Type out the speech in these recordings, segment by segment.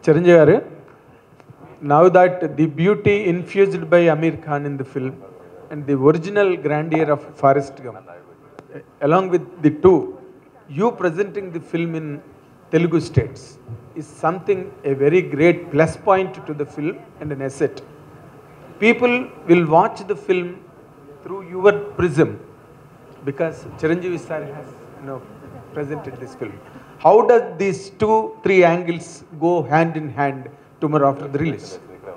చిరంజీవి గారు now that the beauty infused by Aamir Khan in the film and the original grandeur of Forrest Gump along with the two, you presenting the film in Telugu states is something a very great plus point to the film and an asset. People will watch the film through your prism because Chiranjeevi sir has you know, presented this film. How does these two, three angles go hand in hand tomorrow after the release?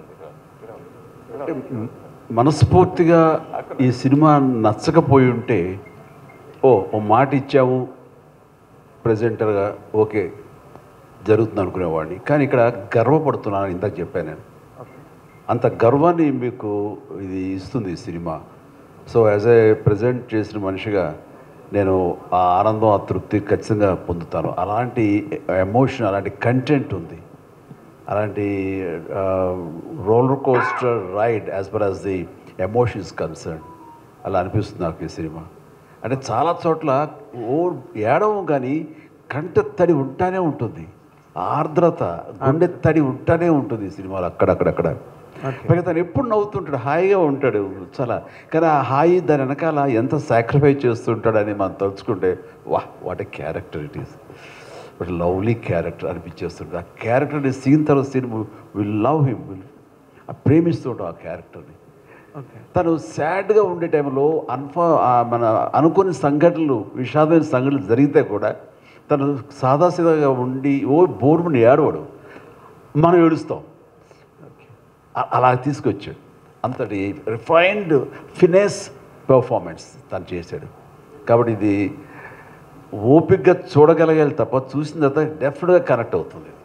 మనస్ఫూర్తిగా ఈ cinema నచ్చకపోయి ఉంటే ఓ ఓ మాట ఇచ్చాము ప్రజెంటర్గా okay జరుగుతుంది అనుకునేవాడిని కానీ ఇక్కడ గర్వపడుతున్నాను ఇందాక చెప్పాను నేను అంత గర్వాన్ని మీకు ఇది ఇస్తుంది ఈ cinema so as a present చేసిన మనిషిగా నేను ఆ ఆనందం ఆ తృప్తి ఖచ్చితంగా పొందుతాను అలాంటి ఎమోషన్ అలాంటి కంటెంట్ ఉంది అలాంటి roller coaster ride as per as the emotions concern అలా అనిపిస్తుంది నాకు ఈ సినిమా అంటే చాలా చోట్ల ఓ ఏడవం కానీ కంట తడి ఉంటానే ఉంటుంది ఆర్ద్రత గుండె తడి ఉంటానే ఉంటుంది ఈ సినిమాలో అక్కడక్కడక్కడ పైగా తను ఎప్పుడు నవ్వుతుంటాడు హాయిగా ఉంటాడు చాలా కానీ ఆ హాయి దాని వెనకాల ఎంత సాక్రిఫైస్ చేస్తుంటాడని మనం తలుచుకుంటే వాహ్ what a character it is but lovely character అనిపించేస్తుంది ఆ క్యారెక్టర్ని సీన్ తర్వాత scene will love him will ప్రేమిస్తుంటాం ఆ క్యారెక్టర్ని Okay. తను సాడ్గా ఉండే టైంలో అన్ఫా ఆ మన అనుకోని సంఘటనలు విషాదమైన సంఘటనలు జరిగితే కూడా తను సాదాసీదాగా ఉండి ఓ బోర్ముని ఏడవడు మనం ఏడుస్తాం అ- అలా తీసుకొచ్చాడు అంతటి రిఫైన్డ్ ఫినెస్ పెర్ఫార్మెన్స్ తను చేశాడు కాబట్టి ఇది ఓపికగా చూడగలగాలి తప్ప చూసిన తర్వాత డెఫినెట్గా కనెక్ట్ అవుతుంది